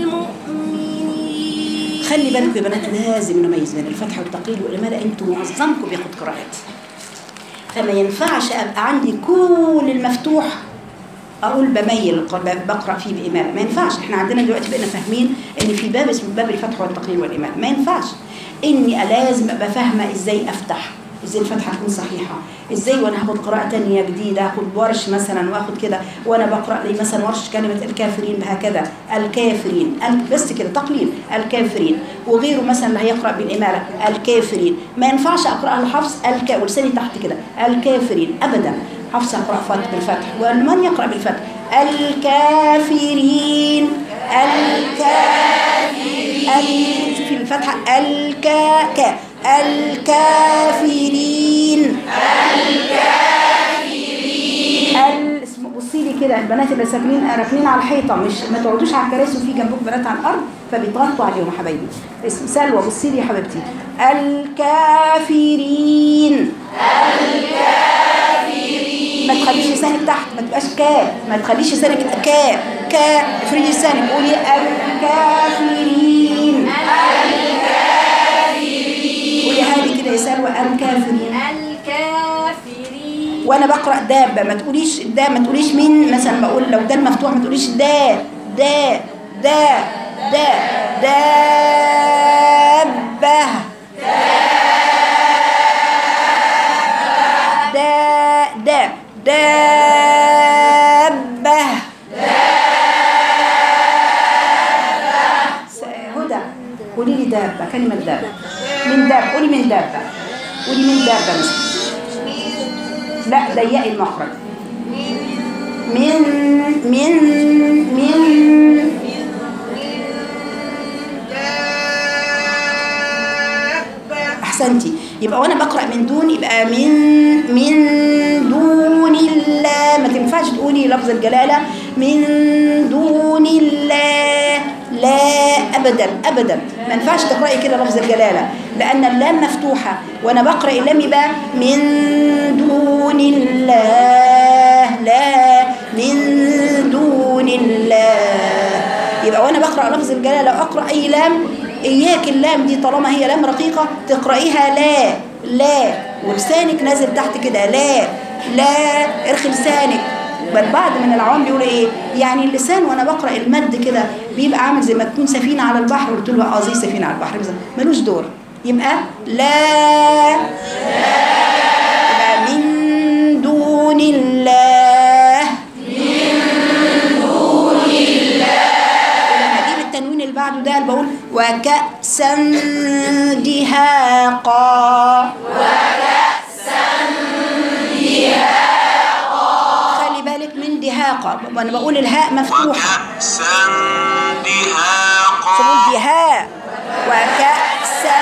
المؤمنين خلي بالك يا بنات لازم نميز بين الفتح والتقليل ولماذا انتم معظمكم بياخد قراءات فما ينفعش ابقى عندي كل المفتوح اقول بميل القرآن، بقرا فيه باماله ما ينفعش احنا عندنا دلوقتي بقينا فاهمين ان في باب اسمه باب الفتح والتقليل والاماله ما ينفعش اني لازم ابقى فاهمه ازاي افتح ازاي الفتحه تكون صحيحه ازاي وانا هاخد قراءه تانية جديده هاخد ورش مثلا واخد كده وانا بقرا لي مثلا ورش كلمه الكافرين بهكذا الكافرين ال- بس كده تقليل الكافرين وغيره مثلا اللي هيقرا بالاماله الكافرين ما ينفعش اقراها الحفص الك ولساني تحت كده الكافرين ابدا حفص اقرا فتح بالفتح ومن يقرا بالفتح الكافرين الكافرين ال- شوفي الفتحه الكا كا الكافرين ال اسم- بصي لي كده البنات اللي ساكنين راكنين على الحيطه مش ما تقعدوش على الكراسي وفي جنبكم بنات على الارض فبيضغطوا عليهم يا حبايبي اسم سلوى بصي لي يا حبيبتي الكافرين ما تخليش لسانك تحت ما تبقاش كا ما تخليش لسانك كا كا افردي لسانك قولي الكافرين قولي هذه كده يا سلوى الكافرين الكافرين وانا بقرا دابه ما تقوليش دا ما تقوليش مين مثلا بقول لو ده المفتوح ما تقوليش دا دا دا دا دابه دا دا دابه س- هدى قولي لي دابه كلمه دابه من دابه قولي من دابه قولي من دابه مثلا لا ضيقي المخرج من من من احسنتي يبقى وانا بقرا من دون يبقى من من دون الله ما تنفعش تقولي لفظ الجلاله من دون الله لا ابدا ابدا ما ينفعش تقراي كده لفظ الجلاله لان اللام مفتوحه وانا بقرا اللام يبقى من دون الله لا من دون الله يبقى وانا بقرا لفظ الجلاله اقرا اي لام اياك اللام دي طالما هي لام رقيقه تقرايها لا لا ولسانك نازل تحت كده لا لا ارخي لسانك بل بعض من العوام بيقولوا ايه يعني اللسان وانا بقرا المد كده بيبقى عامل زي ما تكون سفينه على البحر قلت له اه زي سفينه على البحر بالظبط. ملوش دور يبقى لا يبقى من دون الله ولما اجيب التنوين اللي بعده ده بقول وكأسا دهاقا خلي بالك من دهاقا وانا بقول الهاء مفتوحه وكأسا سمون دهاقا دهاء وكأسا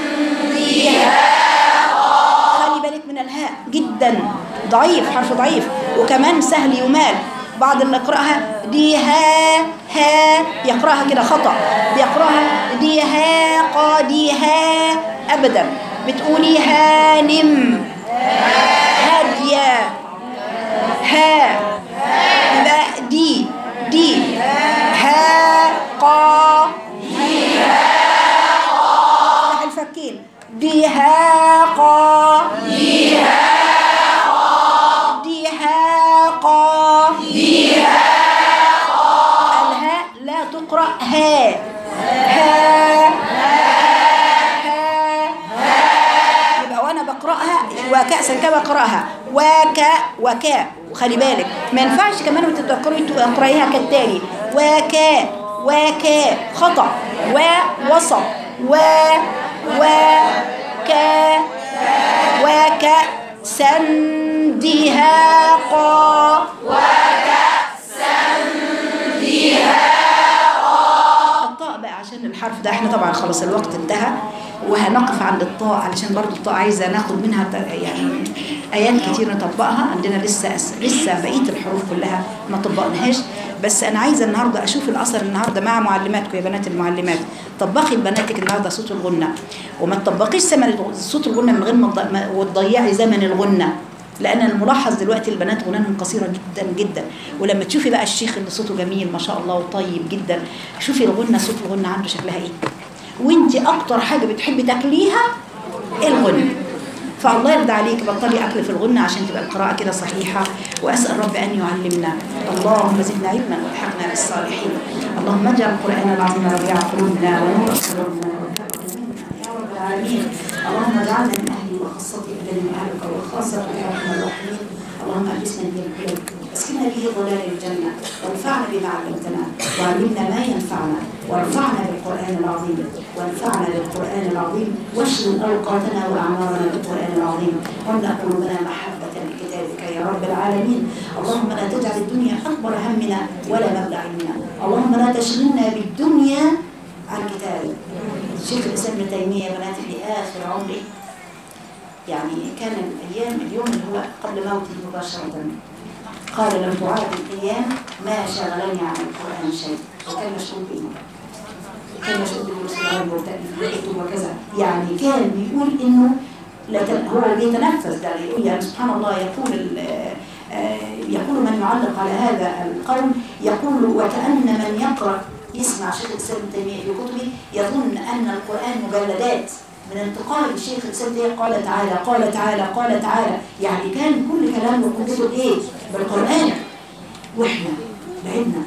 دهاقا خلي بالك من الهاء جدا ضعيف حرف ضعيف وكمان سهل يمال بعض اللي يقرأها ديها ها يقرأها كده خطأ بيقرأها ديها ديها أبدا بتقولي هانم هادية ها يبقى دي دي ها قا افتح الفكين دهاقا دهاقا الهاء لا تقرأ ها ها ها يبقى وانا بقراها وكأسا كما بقراها وكا وكا وخلي بالك ما ينفعش كمان وانت بتقراي تقرايها كالتالي وكا وكا خطأ ووسط و و كا وكا دهاقا الطاء بقى عشان الحرف ده احنا طبعا خلاص الوقت انتهى وهنقف عند الطاء علشان برضو الطاء عايزه ناخد منها ت- يعني ايات كتير نطبقها عندنا لسه أس... لسه بقيه الحروف كلها ما طبقناهاش بس انا عايزه النهارده اشوف الاثر النهارده مع معلماتكم يا بنات المعلمات طبقي لبناتك النهارده صوت الغنه وما تطبقيش زمن الغ- صوت الغنه من غير ما تض- ما- وتضيعي زمن الغنه لان الملاحظ دلوقتي البنات غنانهم قصيره جدا جدا ولما تشوفي بقى الشيخ اللي صوته جميل ما شاء الله وطيب جدا شوفي الغنه صوت الغنه عنده شكلها ايه وانت اكتر حاجه بتحبي تاكليها الغنه فالله يرضى عليك بطلي اكل في الغنه عشان تبقى القراءه كده صحيحه واسال رب ان يعلمنا اللهم زدنا علما والحقنا بالصالحين اللهم اجعل القران العظيم ربيع قلوبنا ونور صدورنا يا رب العالمين اللهم اجعلنا من اهل وخاصه اهل من اهلك وخاصه يا ارحم الراحمين اللهم البسنا به الحلم اسكننا به ظلال الجنه وانفعنا بما علمتنا وعلمنا ما ينفعنا وارفعنا بالقران العظيم وانفعنا بالقران العظيم واشغل اوقاتنا واعمارنا بالقران العظيم واملا قلوبنا محبه لكتابك يا رب العالمين اللهم لا تجعل الدنيا اكبر همنا ولا مبلغ علمنا اللهم لا تشغلنا بالدنيا عن كتابك شيخ الاسلام ابن تيميه يا بناتي في اخر عمره يعني كان الايام اليوم اللي هو قبل موته مباشره قال لم تعاد الايام ما شغلني عن القران شيء وكان مشغول به كان مشغول بالمسلمين وتأليفه وكذا يعني كان بيقول انه لا تن- هو بيتنفس ده يقول يعني سبحان الله يقول ال- آه، يقول من يعلق على هذا القول يقول وكأن من يقرأ يسمع شيخ الإسلام ابن تيمية في كتبه يظن أن القرآن مجلدات من انتقال الشيخ الإسلام ابن تيمية قال تعالى قال تعالى قال تعالى يعني كان كل كلامه كتبه إيه بالقرآن وإحنا بعدنا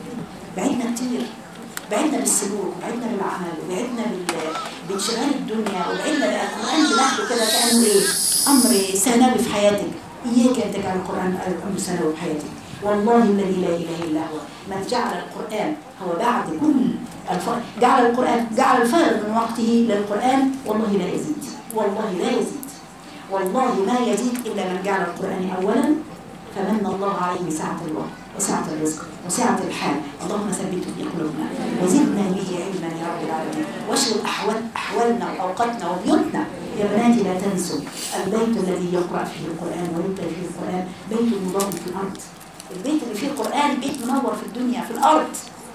بعدنا كتير بعدنا بالسلوك وبعدنا بالعمل وبعدنا بال- بانشغال الدنيا وبعدنا بقى القرآن بناخده كده كأنه إيه أمر ثانوي في حياتك إياك أن تجعل القرآن أمر ثانوي في حياتك والله الذي لا إله إلا هو من جعل القرآن هو بعد كل الفرق جعل القرآن جعل الفارغ من وقته للقرآن والله لا يزيد والله لا يزيد والله ما يزيد إلا من جعل القرآن أولا فمن الله عليه بسعة الوقت وسعة الرزق وسعة الحال اللهم ثبته في قلوبنا وزدنا به علما يا رب العالمين واشغل أحوال أحوالنا وأوقاتنا وبيوتنا يا بناتي لا تنسوا البيت الذي يقرأ فيه القرآن ويتلى فيه القرآن بيت مضاء في الأرض البيت اللي فيه القرآن بيت منور في الدنيا في الأرض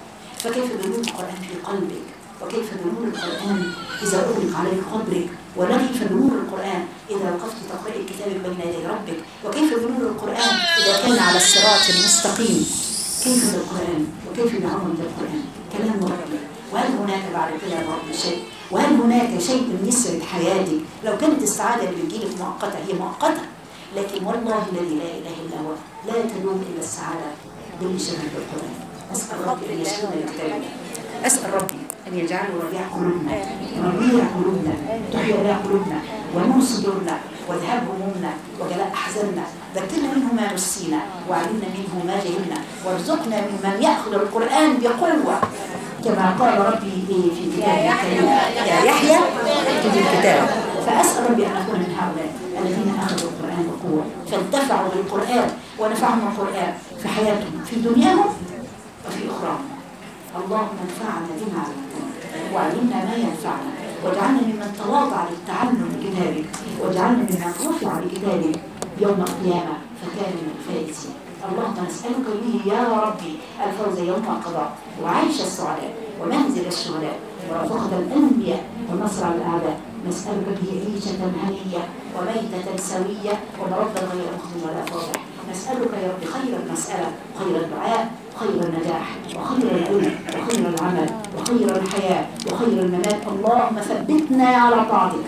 فكيف بنور القرآن في قلبك وكيف بنور القرآن إذا أغلق عليك قبرك وكيف بنور القرآن إذا وقفت تقرأي كتابك بين يدي ربك وكيف بنور القرآن إذا كان على الصراط المستقيم كيف بالقرآن وكيف بعظمة القرآن كلام ربي وهل هناك بعد كده يا رب شيء وهل هناك شيء يسعد حياتك لو كانت السعادة اللي بتجيلك مؤقتة هي مؤقتة لكن والله الذي لا إله إلا هو لا تدوم إلا السعادة بالشغل بالقرآن أسأل ربي أن يشغلنا بكتابه أسأل ربي أن يجعله ربيع قلوبنا ربيع قلوبنا تحيا بها قلوبنا ونور صدورنا وذهاب همومنا وجلاء أحزاننا ذكرنا منه ما نسينا وعلمنا منه ما جهلنا وارزقنا ممن يأخذ القرآن بقوة كما قال ربي إيه في كتابه الكريم يا يحيى اكتب الكتاب فأسأل ربي أن أكون من هؤلاء الذين أخذوا القرآن بقوة فانتفعوا بالقرآن ونفعهم القرآن في حياتهم في دنياهم وفي أخراهم اللهم انفعنا بما علمتنا وعلمنا ما ينفعنا واجعلنا ممن تواضع للتعلم بكتابك واجعلنا ممن رفع بكتابك يوم القيامة فكان من الفائزين اللهم نسألك به يا ربي الفوز يوم القضاء وعيش السعداء ومنزل الشهداء ورفقة الأنبياء والنصر على الأعداء نسألك به عيشة هنية وميتة سوية ومردا غير مخزن ولا فاضح نسألك يا رب خير المسألة خير الدعاء خير النجاح وخير العلم وخير العمل وخير الحياة وخير الممات اللهم ثبتنا على طاعتك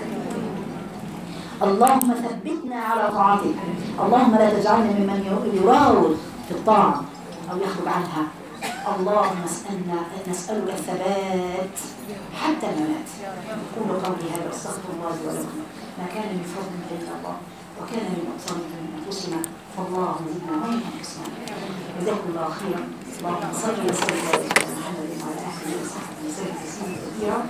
اللهم ثبتنا على طاعتك اللهم لا تجعلنا ممن يراوغ في الطاعة أو يخرج عنها اللهم اسألنا نسألك الثبات حتى الممات قولوا قولي هذا واستغفر الله لي ولكم ما كان من فضل من الله وكان من نقصان من أنفسنا فالله زدنا غير أنفسنا جزاكم الله خيرا اللهم صل وسلم على محمد وعلى آله وصحبه وسلم تسليما كثيرا